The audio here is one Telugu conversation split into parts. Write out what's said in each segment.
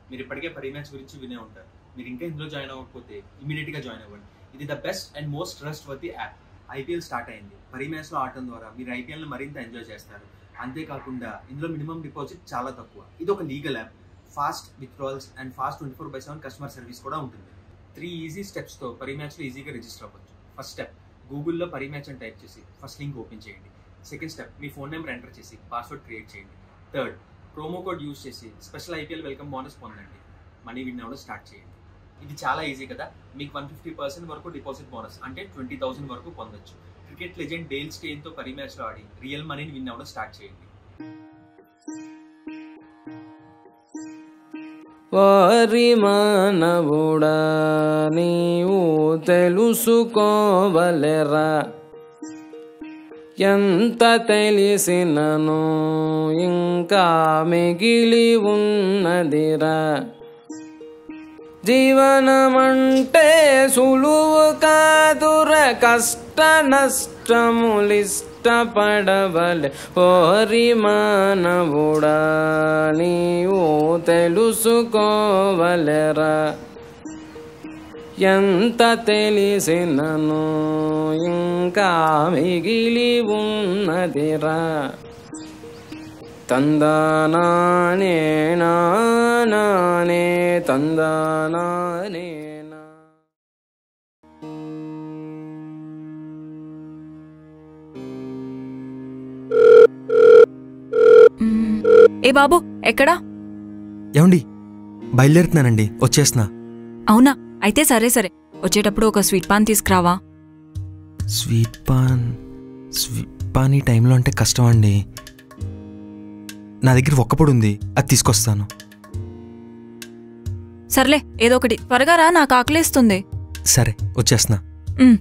మీరు ఇప్పటికే పరి మ్యాచ్ గురించి వినే ఉంటారు మీరు ఇంకా ఇందులో జాయిన్ అవ్వకపోతే ఇమీడియట్ గా జాయిన్ అవ్వండి ఇది the best and most trustworthy app IPL start అయింది పరి మ్యాచ్ లో ఆడటం ద్వారా మీరు ఐపీఎల్ ని మరింత ఎంజాయ్ చేస్తారు అంతేకాకుండా ఇందులో మినిమం డిపాజిట్ చాలా తక్కువ ఇది ఒక legal app fast withdrawals and fast twenty four by seven customer service కూడా ఉంటుంది త్రీ ఈజీ స్టెప్స్ తో పరి మ్యాచ్ లో ఈజీగా రిజిస్టర్ అవ్వచ్చు ఫస్ట్ స్టెప్ గూగుల్లో పరి మ్యాచ్ అని టైప్ చేసి ఫస్ట్ లింక్ ఓపెన్ చేయండి సెకండ్ స్టెప్ మీ ఫోన్ నెంబర్ ఎంటర్ చేసి పాస్వర్డ్ క్రియేట్ చేయండి థర్డ్ ప్రోమో కోడ్ యూస్ చేసి స్పెషల్ ఐపీఎల్ వెల్కమ్ బోనస్ పొందండి మనీ విన్ అవ్వడం స్టార్ట్ చేయండి ఇది చాలా ఈజీ కదా మీకు వన్ ఫిఫ్టీ పర్సెంట్ వరకు డిపాజిట్ బోనస్ అంటే ట్వంటీ థౌసండ్ వరకు పొందొచ్చు క్రికెట్ లెజెండ్ డేల్ స్టేన్తో పరి మ్యాచ్లో ఆడి రియల్ మనీని విన్ అవ్వడం స్టార్ట్ చేయండి వారి మానవుడా నీవు తెలుసుకోవలెరా ఎంత తెలిసినను ఇంకా మిగిలి ఉన్నదిరా జీవనమంటే సులువు కాదుర కష్ట నష్టములిష్టపడవలె ఓరి మానవుడా నీవు తెలుసుకోవలెరా ఎంత తెలిసినను ఇంకా మిగిలి ఉన్నదిరా తందానానే నానే తందానానే నా మ్మ్. ఏ బాబు ఎక్కడా ఏమండి బయలుదేరుతున్నానండి వచ్చేస్తున్నా అవునా అయితే సరే సరే వచ్చేటప్పుడు ఒక స్వీట్ పాన్ తీసుకురావా స్వీట్ పాన్ స్వీట్ పాన్ ఈ టైంలో అంటే కష్టం అండి నా దగ్గర ఒక్కపొడి ఉంది అది తీసుకొస్తాను సర్లే ఏదో ఒకటి త్వరగా రా నాకు ఆకలేస్తుంది సరే వచ్చేస్తున్నా మ్మ్.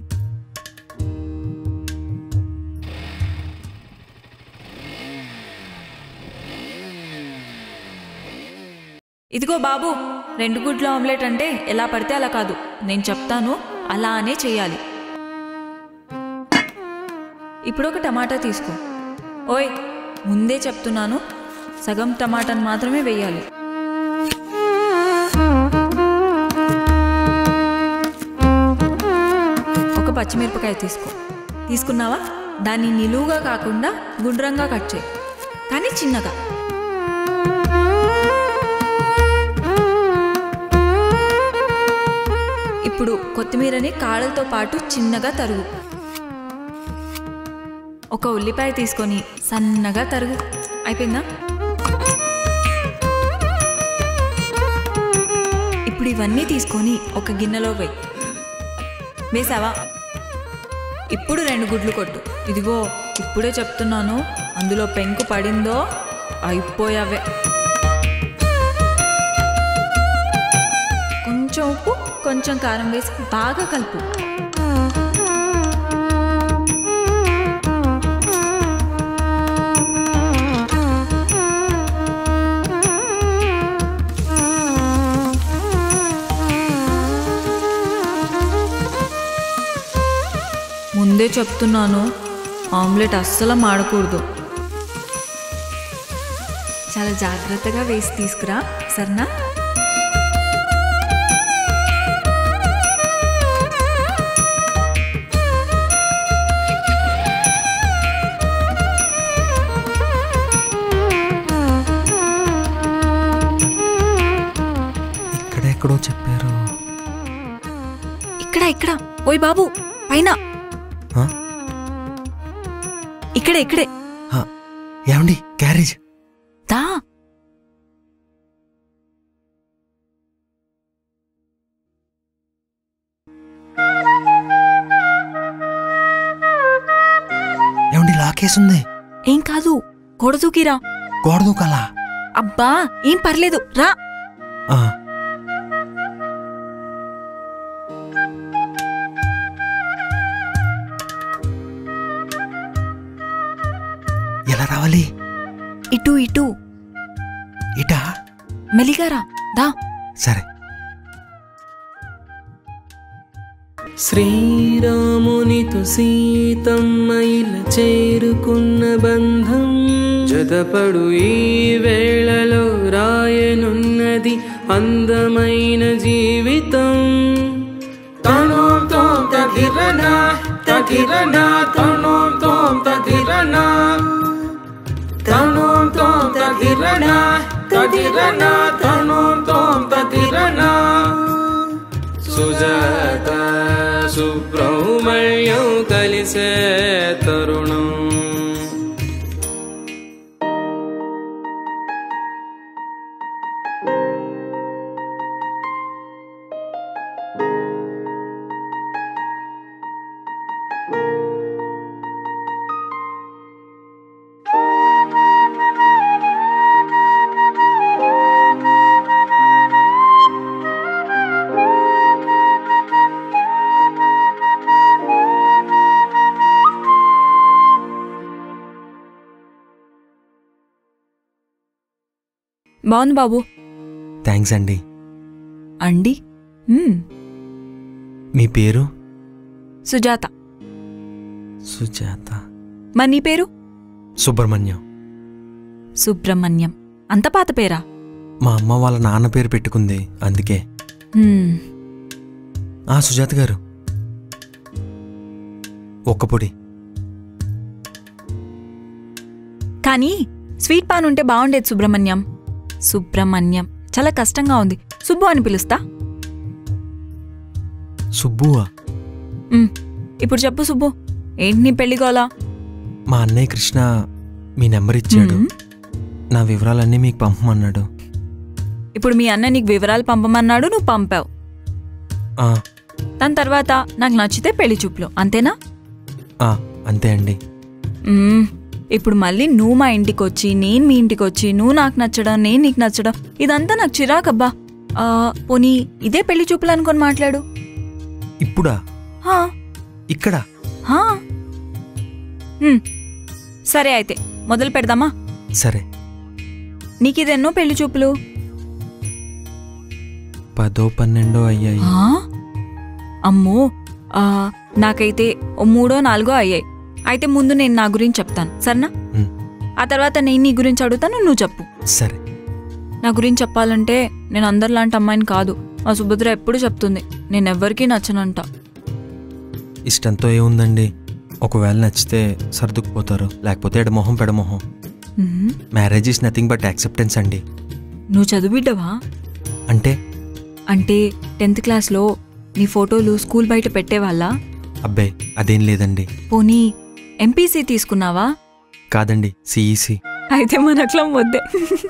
ఇదిగో బాబు రెండు గుడ్ల ఆమ్లెట్ అంటే ఎలా పడితే అలా కాదు నేను చెప్తాను అలా అనే చెయ్యాలి ఇప్పుడు ఒక టమాటా తీసుకో ఓయ్ ముందే చెప్తున్నాను సగం టమాటాను మాత్రమే వేయాలి ఒక పచ్చిమిరపకాయ తీసుకో తీసుకున్నావా దాన్ని నిలువుగా కాకుండా గుండ్రంగా కట్ చేయి కానీ చిన్నగా ఇప్పుడు కొత్తిమీరని కాడలతో పాటు చిన్నగా తరుగు ఒక ఉల్లిపాయ తీసుకొని సన్నగా తరుగు అయిపోయిందా ఇప్పుడు ఇవన్నీ తీసుకొని ఒక గిన్నెలో వేయి వేసావా ఇప్పుడు రెండు గుడ్లు కొట్టు ఇదిగో ఇప్పుడే చెప్తున్నాను అందులో పెంకు పడిందో అయిపోయావే కొంచెం ఉప్పు కొంచెం కారం వేసి బాగా కలుపు ముందే చెప్తున్నాను ఆమ్లెట్ అస్సలు మాడకూడదు చాలా జాగ్రత్తగా వేసి తీసుకురా సరేనా ఇక్కడెక్కడో చెప్పారు ఇక్కడ ఇక్కడ ఓయ్ బాబు పైన ఆ? ఇక్కడే ఇక్కడే ఆ, ఏమండి క్యారేజ్ దా ఏమండి లాకేసుంది ఏం కాదు కొడదూకిరా గోడ దూకాలా అబ్బా ఏం పర్లేదు రా ఆ, ఎలా రావాలి ఇటు ఇటు ఇటా మెలిగా రా దా సరే శ్రీరామునితో సీతమ్మ ఇలా చేరుకున్న బంధం జతపడు ఈ వేళలో రాయనున్నది అందమైన జీవితం తనో తోం తగిరణ తగిరణ తనో తోం తగిరణ తనో తోం తగిరణ తగిరణ తనో తోం తగిరణ సుజాత సుబ్రహ్మణ్యం కలిసే తరుణం బాగుంది బాబు థ్యాంక్స్ అండి అండి మ్మ్. మీ పేరు సుజాత సుజాత మరి నీ పేరు సుబ్రహ్మణ్యం సుబ్రహ్మణ్యం అంత పాత పేరా మా అమ్మ వాళ్ళ నాన్న పేరు పెట్టుకుంది అందుకే మ్మ్. ఆ సుజాత గారు ఒక్క పొడి కానీ స్వీట్ పాన్ ఉంటే బాగుండేది సుబ్రహ్మణ్యం సుబ్రహ్మణ్యం చాలా కష్టంగా ఉంది సుబ్బు అని పిలుస్తా సుబ్బువా మ్మ్. ఇప్పుడు చెప్పు సుబ్బు ఏంటి నీ పెళ్లిగోలా మా అన్నయ్య కృష్ణ మీ నెంబర్ ఇచ్చాడు మ్మ్. నా వివరాలన్నీ మీకు పంపమన్నాడు ఇప్పుడు మీ అన్న నీకు వివరాలు పంపమన్నాడు నువ్వు పంపావు ఆ, దాని తర్వాత నాకు నచ్చితే పెళ్లి చూపులు అంతేనా ఆ, అంతే అండి మ్మ్. ఇప్పుడు మళ్ళీ నువ్వు మా ఇంటికి వచ్చి నేను మీ ఇంటికి వచ్చి నువ్వు నాకు నచ్చడం నేను నీకు నచ్చడం ఇదంతా నాకు చిరాకబ్బా ఆ, పోనీ ఇదే పెళ్లి చూపులు అనుకొని మాట్లాడు ఇప్పుడా హా, ఇక్కడ హా. మ్మ్. సరే అయితే మొదలు పెడదామా సరే నీకిదెన్నో పెళ్లి చూపులు పదో పన్నెండో అయ్యాయి ఆ? అమ్మో ఆ, నాకైతే ఓ మూడో నాలుగో అయ్యాయి అయితే ముందు నేను నా గురించి చెప్తాను సరేనా మ్, ఆ తర్వాత నేను నీ గురించి అడుగుతాను నువ్వు చెప్పు సరే నా గురించి చెప్పాలంటే నేను అందరిలాంటి అమ్మాయిని కాదు మా సుభద్ర ఎప్పుడు చెప్తుంది నేనెవ్వరికీ నచ్చనంట ఇష్టంతో ఏముందండి ఒకవేళ నచ్చితే సర్దుకుపోతారు లేకపోతే ఎడమొహం పెడమొహం hmm. Marriage is nothing but acceptance అండి నువ్వు చదువుబిడ్డవా అంటే అంటే టెన్త్ క్లాస్లో నీ ఫోటోలు స్కూల్ బయట పెట్టేవాళ్ళా అబ్బే అదేం లేదండి పోనీ ఎంపీసీ తీసుకున్నావా కాదండి సిఈసి అయితే మనట్లా వద్దే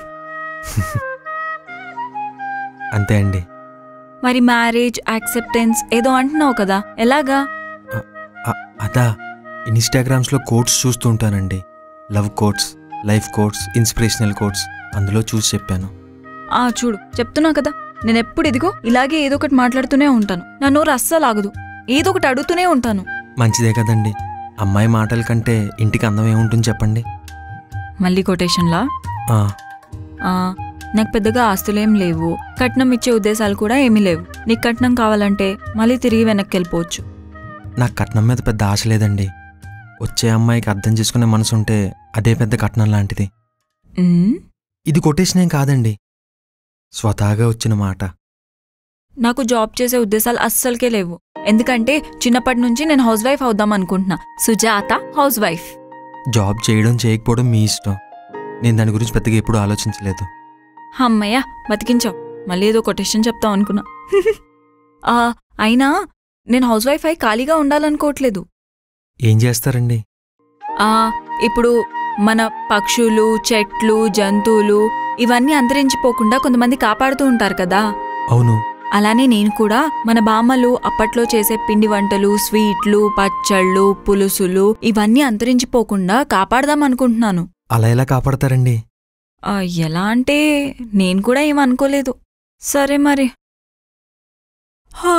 అంతే అండి మరి మ్యారేజ్ యాక్సెప్టెన్స్ ఏదో అంటున్నావు కదా ఎలాగా అ- అదా ఇన్స్టాగ్రామ్స్లో కోట్స్ చూస్తూ ఉంటానండి love quotes life quotes inspirational quotes అందులో చూసి చెప్పాను ఆ చూడు చెప్తున్నా కదా నేను ఎప్పుడు ఇదిగో ఇలాగే ఏదో ఒకటి మాట్లాడుతూనే ఉంటాను నా నోరు అస్సలు ఆగదు ఏదో ఒకటి అడుగుతూనే ఉంటాను మంచిదే కదండి అమ్మాయి మాటల కంటే ఇంటికి అందం ఏముంటుంది చెప్పండి మళ్ళీ కొటేషన్లా ఆ, ఆ, నాకు పెద్దగా ఆస్తులేం లేవు కట్నం ఇచ్చే ఉద్దేశాలు కూడా ఏమీ లేవు నీకు కట్నం కావాలంటే మళ్ళీ తిరిగి వెనక్కి వెళ్ళిపోవచ్చు నాకు కట్నం మీద పెద్ద ఆశ లేదండి వచ్చే అమ్మాయికి అర్థం చేసుకునే మనసు ఉంటే అదే పెద్ద కట్నం లాంటిది ఉమ్, ఇది కొటేషన్ ఏం కాదండి స్వతహాగా వచ్చిన మాట నాకు జాబ్ చేసే ఉద్దేశాలు అస్సలకే లేవు ఎందుకంటే చిన్నప్పటి నుంచి నేను హౌస్ వైఫ్ అవుదాం అనుకుంటున్నా సుజాత హౌస్ వైఫ్ జాబ్ చేయడం చేయకపోవడం మీ ఇష్టం నేను దాని గురించి పెద్దగా ఎప్పుడూ ఆలోచించలేదు అమ్మయ్య బతికించావు మళ్ళీ ఏదో కొటేషన్ చెప్తావు అనుకున్నా ఆ, అయినా నేను హౌస్ వైఫ్ అయి ఖాళీగా ఉండాలనుకోవట్లేదు ఏం చేస్తారండి ఆ ఇప్పుడు మన పక్షులు చెట్లు జంతువులు ఇవన్నీ అంతరించిపోకుండా కొంతమంది కాపాడుతూ ఉంటారు కదా అవును అలానే నేను కూడా మన బామ్మలు అప్పట్లో చేసే పిండి వంటలు స్వీట్లు పచ్చళ్ళు పులుసులు ఇవన్నీ అంతరించిపోకుండా కాపాడదాం అనుకుంటున్నాను అలా ఎలా కాపాడతారండి ఆ, ఎలా అంటే నేను కూడా ఏమనుకోలేదు సరే మరి హా.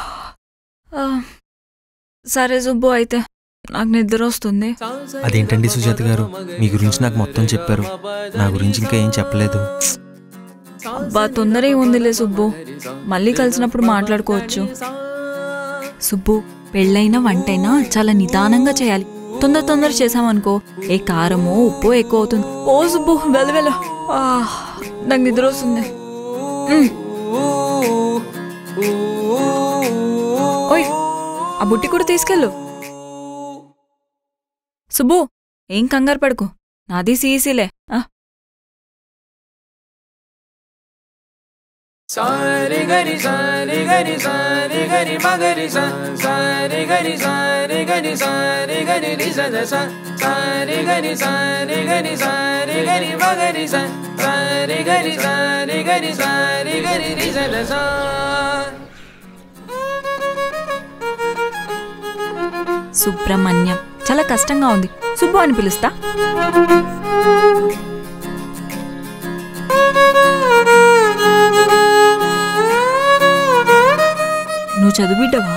ఆ, సరే సుబ్బు అయితే నాకు నిద్ర వస్తుంది అదేంటండి సుజాత గారు మీ గురించి నాకు మొత్తం చెప్పారు నా గురించి ఇంకా ఏం చెప్పలేదు అబ్బా తొందర ఏముందిలే సుబ్బు మళ్ళీ కలిసినప్పుడు మాట్లాడుకోవచ్చు సుబ్బు పెళ్ళైనా వంటైనా చాలా నిదానంగా చేయాలి తొందర తొందర చేసామనుకో ఏ కారమో ఉప్పు ఎక్కువ అవుతుంది ఓ సుబ్బు వెళ్ళ వెళ్ళ ఆ, నాకు నిద్ర వస్తుంది ఉమ్. ఓయ్ ఆ బుట్టి కూడా తీసుకెళ్ళు సుబ్బు ఏం కంగారు పడుకు నాది సీసీలే ఆ సారి గరి సారి గరి సారి గరి మగరి సా సారి గరి సారి గరి సారి గరి రి స ద స సారి గరి సారి గరి సారి గరి మగరి సా సారి గరి సారి గరి సారి గరి రి స ద సా సుబ్రహ్మణ్యం చాలా కష్టంగా ఉంది సుబ్బు అని పిలుస్తా నువ్వు చదువుబిడ్డవా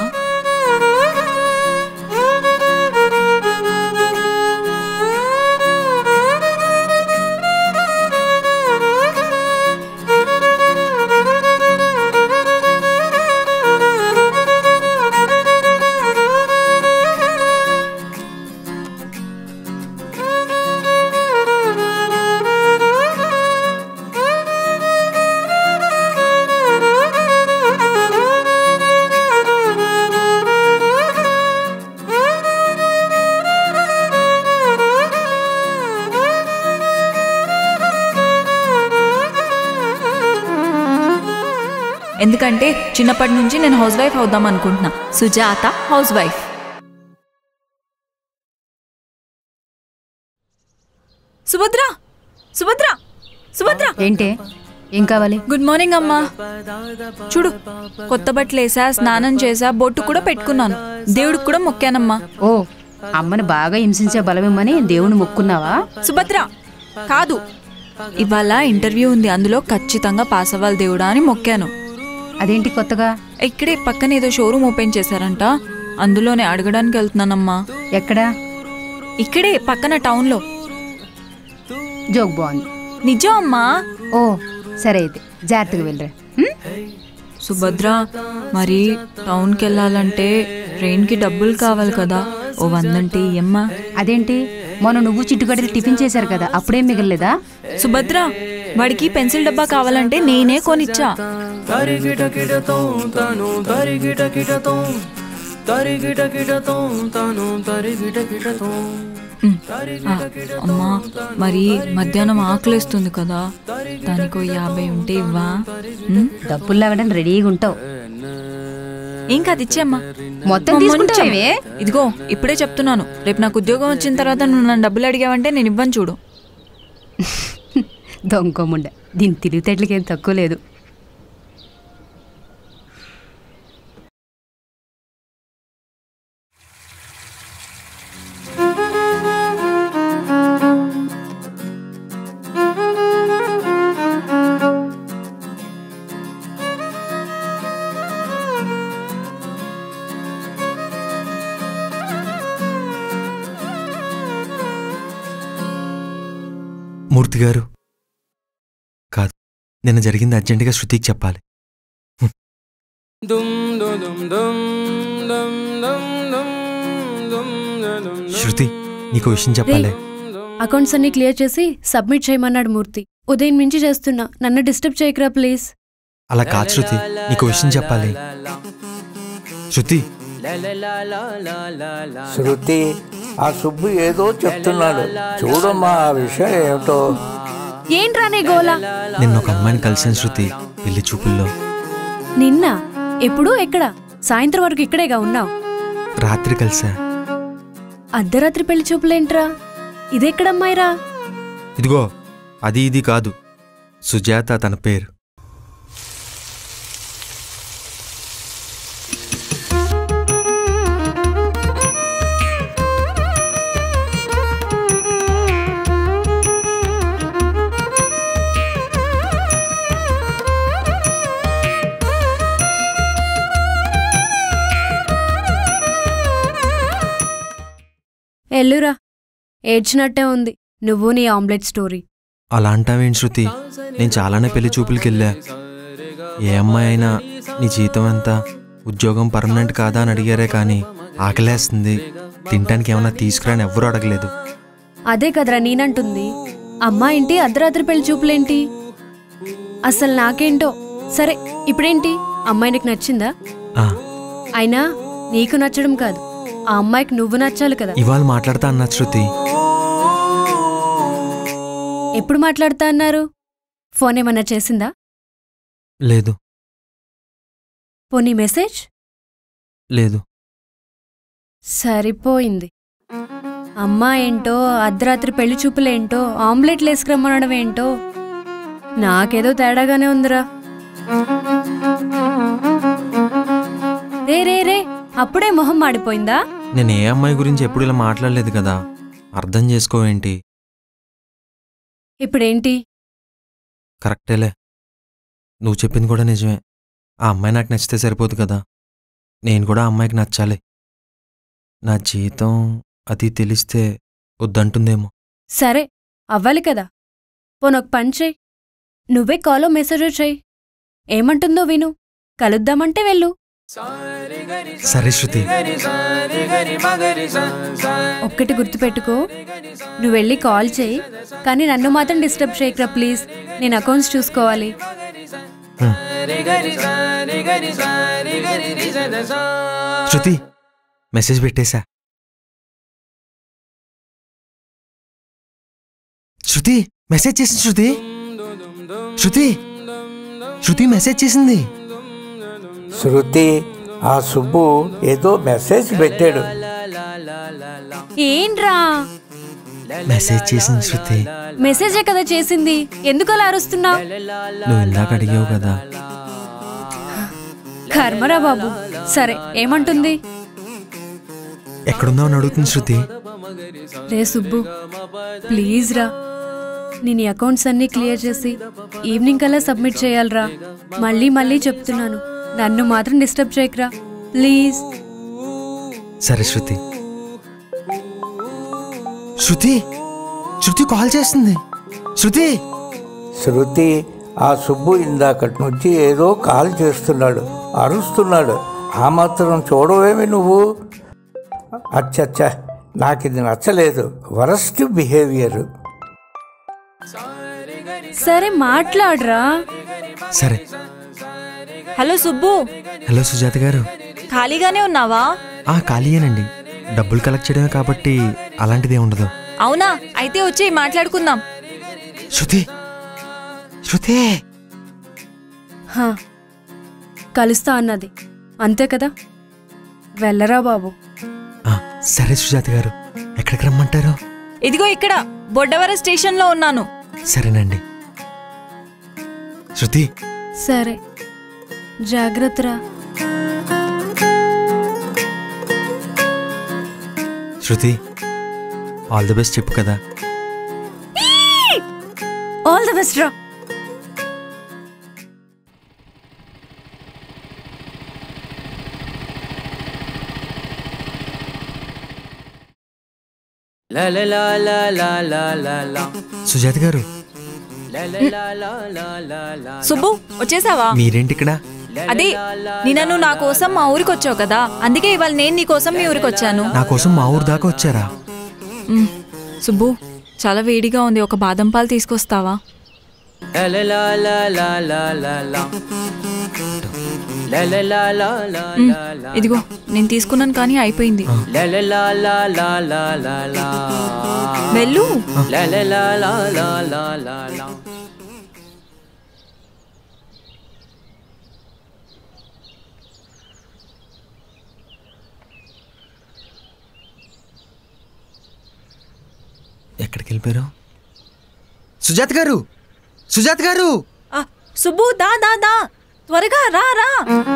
ఎందుకంటే చిన్నప్పటి నుంచి నేను హౌస్ వైఫ్ అవుదాం అనుకుంటున్నా సుజాత హౌస్ వైఫ్ సుభద్ర సుభద్ర సుభద్ర ఏంటే ఏం కావాలి గుడ్ మార్నింగ్ అమ్మా చూడు కొత్త బట్టలు వేసా స్నానం చేసా బొట్టు కూడా పెట్టుకున్నాను దేవుడికి కూడా మొక్కానమ్మా ఓ అమ్మని బాగా హింసించే బలమేమని దేవుని మొక్కున్నావా సుభద్ర కాదు ఇవాళ ఇంటర్వ్యూ ఉంది అందులో ఖచ్చితంగా పాస్ అవ్వాలి దేవుడా అని మొక్కాను అదేంటి కొత్తగా ఇక్కడే పక్కన ఏదో షోరూమ్ ఓపెన్ చేశారంట అందులోనే అడగడానికి వెళ్తున్నానమ్మా ఎక్కడా ఇక్కడే పక్కన టౌన్లో జోక్ బాగుంది నిజం అమ్మా ఓ సరే అయితే జాగ్రత్తగా వెళ్ళరా ఉం? సుభద్ర మరి టౌన్కి వెళ్ళాలంటే ట్రైన్కి డబ్బులు కావాలి కదా ఓ వందంటే ఇయ్యమ్మా అదేంటి మొన్న నువ్వు చిట్టుగడ్డలు టిఫిన్ చేశారు కదా అప్పుడేం మిగలలేదా సుభద్ర వాడికి పెన్సిల్ డబ్బా కావాలంటే నేనే కొనిచ్చా తరిగిట కిటతో తను తరిగిట కిటతో తరిగిట కిటతో తను తరిగిట కిటతో ఉమ్. ఆ, అమ్మా మరి మధ్యాహ్నం ఆకలేస్తుంది కదా దానికో యాభై ఉంటే ఇవ్వా ఉమ్? డబ్బులు లాగడం రెడీగా ఉంటావు ఏం కాదు ఇచ్చేమ్మా మొత్తం తీసుకుంటావే ఇదిగో ఇప్పుడే చెప్తున్నాను రేపు నాకు ఉద్యోగం వచ్చిన తర్వాత నువ్వు నన్ను డబ్బులు అడిగావంటే నేను ఇవ్వను చూడు దొంగముండ దీని తెలివితేటలకి ఏం తక్కువ లేదు మూర్తి గారు కాదు నిన్న జరిగింది అర్జెంటుగా శృతికి చెప్పాలి దుమ్ దుమ్ దుమ్ దుమ్ దుమ్ దుమ్ దుమ్ దుమ్ దుమ్ శృతి నీకు విషయం చెప్పాలి అకౌంట్స్ అన్ని క్లియర్ చేసి సబ్మిట్ చేయమన్నాడు మూర్తి ఉదయం నుంచి చేస్తున్నా నన్ను డిస్టర్బ్ చేయకరా ప్లీజ్ అలా కాదు శృతి నీకు విషయం చెప్పాలి శృతి శృతి ఆ సుబ్బు ఏదో చెప్తున్నాడు చూడమ్మా ఆ విషయం ఏమిటో ఏంట్రా నీ గోలా నిన్న ఒక అమ్మాయిని కలిసాను శృతి పెళ్లి చూపుల్లో నిన్న ఎప్పుడు ఎక్కడ సాయంత్రం వరకు ఇక్కడేగా ఉన్నావు రాత్రి కలిసా అర్ధరాత్రి పెళ్లి చూపులేంట్రా ఇదెక్కడమ్మాయిరా ఇదిగో అది ఇది కాదు సుజాత తన పేరు ఎల్లురా ఏడ్చినట్టే ఉంది నువ్వు నీ ఆమ్లెట్ స్టోరీ అలా అంటావేంటి శృతి నేను చాలానే పెళ్లి చూపులకి వెళ్ళా ఏ అమ్మాయి అయినా నీ జీతం ఎంత ఉద్యోగం పర్మనెంట్ కాదా అని అడిగారే కానీ ఆకలేస్తుంది తినడానికి ఏమైనా తీసుకురాని ఎవ్వరూ అడగలేదు అదే కదరా నేనంటుంది అమ్మా ఏంటి అర్ధరాత్రి పెళ్లి చూపులేంటి అసలు నాకేంటో సరే ఇప్పుడేంటి అమ్మాయి నీకు నచ్చిందా ఆ, అయినా నీకు నచ్చడం కాదు ఆ అమ్మాయికి నువ్వు నచ్చాలి కదా ఇవాళ మాట్లాడతా అన్న శృతి ఎప్పుడు మాట్లాడుతా అన్నారు ఫోన్ ఏమన్నా చేసిందా లేదు పోనీ మెసేజ్ లేదు సరిపోయింది అమ్మా ఏంటో అర్ధరాత్రి పెళ్లి చూపులేంటో ఆమ్లెట్లు వేసుకురమ్మనడం ఏంటో నాకేదో తేడాగానే ఉందిరా రే రే రే అప్పుడే మొహం మాడిపోయిందా నేను ఏ అమ్మాయి గురించి ఎప్పుడు ఇలా మాట్లాడలేదు కదా అర్థం చేసుకోవేంటి ఇప్పుడేంటి కరెక్టేలే నువ్వు చెప్పింది కూడా నిజమే ఆ అమ్మాయి నాకు నచ్చితే సరిపోదు కదా నేను కూడా ఆ అమ్మాయికి నచ్చాలి నా జీతం అది తెలిస్తే వద్దంటుందేమో సరే అవ్వాలి కదా పోనొక పని చెయ్యి నువ్వే కాలో మెసేజో చెయ్యి ఏమంటుందో విను కలుద్దామంటే వెళ్ళు సరే శృతి ఒక్కటి గుర్తుపెట్టుకో నువ్వు వెళ్ళి కాల్ చేయి కానీ నన్ను మాత్రం డిస్టర్బ్ చేయకరా ప్లీజ్ నేను అకౌంట్స్ చూసుకోవాలి శృతి మెసేజ్ పెట్టేశా శృతి మెసేజ్ చేసింది శృతి శృతి శృతి మెసేజ్ చేసింది శృతి ఆ సుబ్బు ఏదో మెసేజ్ పెట్టాడు ఏంట్రా మెసేజ్ చేసింది శృతి మెసేజే కదా చేసింది ఎందుకు అలా అరుస్తున్నావు నువ్వు ఇందాక అడిగావు కదా కర్మరా బాబు సరే ఏమంటుంది ఎక్కడున్నావు అని అడుగుతుంది శృతి రే సుబ్బు ప్లీజ్ రా నేను ఈ అకౌంట్స్ అన్నీ క్లియర్ చేసి ఈవినింగ్ కల్లా సబ్మిట్ చేయాలిరా మళ్ళీ మళ్ళీ చెప్తున్నాను నన్ను మాత్రం డిస్టర్బ్ చేయకరా ప్లీజ్ సరే శృతి శృతి శృతి కాల్ చేస్తుంది శృతి శృతి ఆ సుబ్బు ఇందాకటి నుంచి ఏదో కాల్ చేస్తున్నాడు అరుస్తున్నాడు ఆ మాత్రం చూడవేమి నువ్వు అచ్చచ్చా నాకు ఇది నచ్చలేదు వరస్ట్ బిహేవియర్ సరే మాట్లాడరా సరే హలో సుబ్బు హలో సుజాత గారు ఖాళీగానే ఉన్నావా ఆ ఖాళీయేనండి డబ్బులు కలెక్ట్ చేయడమే కాబట్టి అలాంటిదే ఉండదు అవునా అయితే వచ్చి మాట్లాడుకుందాం శృతి శృతి హా, కలుస్తా అన్నది అంతే కదా వెళ్ళరా బాబు ఆ, సరే సుజాత గారు ఎక్కడికి రమ్మంటారు ఇదిగో ఇక్కడ బొడ్డవర స్టేషన్లో ఉన్నాను సరేనండి శృతి సరే జాగ్రత్తరా శృతి ఆల్ ది బెస్ట్ చెప్పు కదా ఆల్ ది బెస్ట్ రా La la la la la la la la. Sujatha గారు La la la la la la la. Subbu వచ్చేసావా మీరేంటి ఇక్కడ అదే నిన్నను నా కోసం మా ఊరికి వచ్చావు కదా అందుకే ఇవాళ నేను నీ కోసం మీ ఊరికి వచ్చాను నా కోసం మా ఊరు దాకా వచ్చారా మ్, సుబ్బు చాలా వేడిగా ఉంది ఒక బాదం పాలు తీసుకొస్తావా La la la la la la la la. La la la la la మ్, la la. ఇదిగో నేను తీసుకున్నాను కానీ అయిపోయింది La la la la la la la la. వెళ్ళు La la la la la la la la. ఎక్కడికి వెళ్ళిపోయారు సుజాత గారు సుజాత గారు ఆ, సుబ్బు దా దా దా త్వరగా రా రా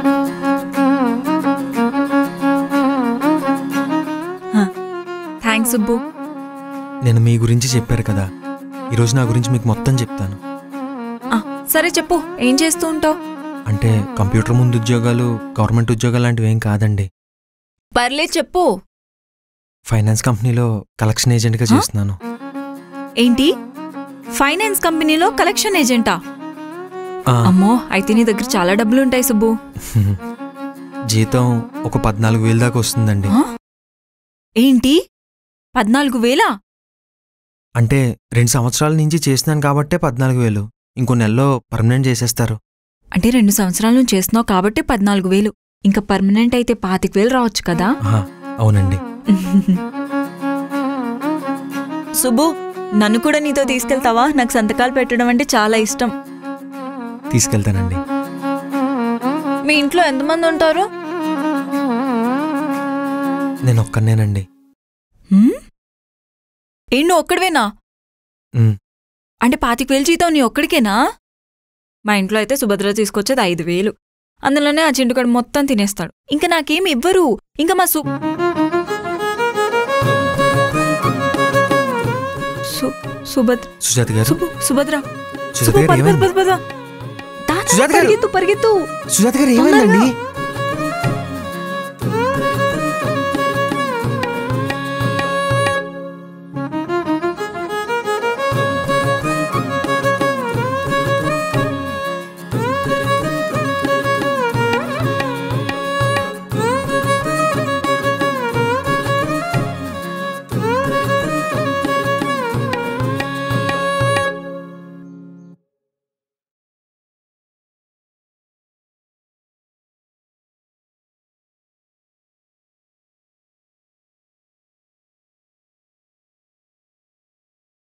థ్యాంక్స్ సుబ్బు నేను మీ గురించి చెప్పారు కదా ఈరోజు నా గురించి మీకు మొత్తం చెప్తాను ఆ, సరే చెప్పు ఏం చేస్తూ ఉంటావు అంటే కంప్యూటర్ ముందు ఉద్యోగాలు గవర్నమెంట్ ఉద్యోగాలు లాంటివి ఏం కాదండి పర్లేదు చెప్పు ఫైనాన్స్ కంపెనీలో కలెక్షన్ ఏజెంట్గా చేస్తున్నాను ఏంటి ఫైనాన్స్ కంపెనీలో కలెక్షన్ ఏజెంటా ఆ, అమ్మో అయితే నీ దగ్గర చాలా డబ్బులు ఉంటాయి సుబ్బు జీతం ఒక పద్నాలుగు వేలు దాకా వస్తుందండి ఆ? ఏంటి పద్నాలుగు వేలా అంటే రెండు సంవత్సరాల నుంచి చేస్తున్నాను కాబట్టే పద్నాలుగు వేలు ఇంకో నెలలో పర్మనెంట్ చేసేస్తారు అంటే రెండు సంవత్సరాల నుంచి చేస్తున్నావు కాబట్టి పద్నాలుగు వేలు ఇంకా పర్మనెంట్ అయితే పాతిక వేలు రావచ్చు కదా ఆహా, అవునండి సుబ్బు నన్ను కూడా నీతో తీసుకెళ్తావా నాకు సంతకాలు పెట్టడం అంటే చాలా ఇష్టం తీసుకెళ్తానండి మీ ఇంట్లో ఎంతమంది ఉంటారు నేను ఒక్కనేనండి హ్మ్? ఏంటి నువ్వు ఒక్కడివేనా ఉమ్, అంటే పాతిక వేలు జీతం నీ ఒక్కడికేనా మా ఇంట్లో అయితే సుభద్ర తీసుకొచ్చేది ఐదు వేలు అందులోనే ఆ చింటుకడు మొత్తం తినేస్తాడు ఇంకా నాకేం ఇవ్వరు ఇంకా మా సు సు- సుభద్ర సుజాత గారు సుబ్బు సుభద్ర సుజాత సుబ్బు గారు పద పద ఏమైంది పద పద దా, దా, సుజాత గారు! పరిగెత్తు పరిగెత్తు సుజాత గారు తొందరగా. ఏమైందండి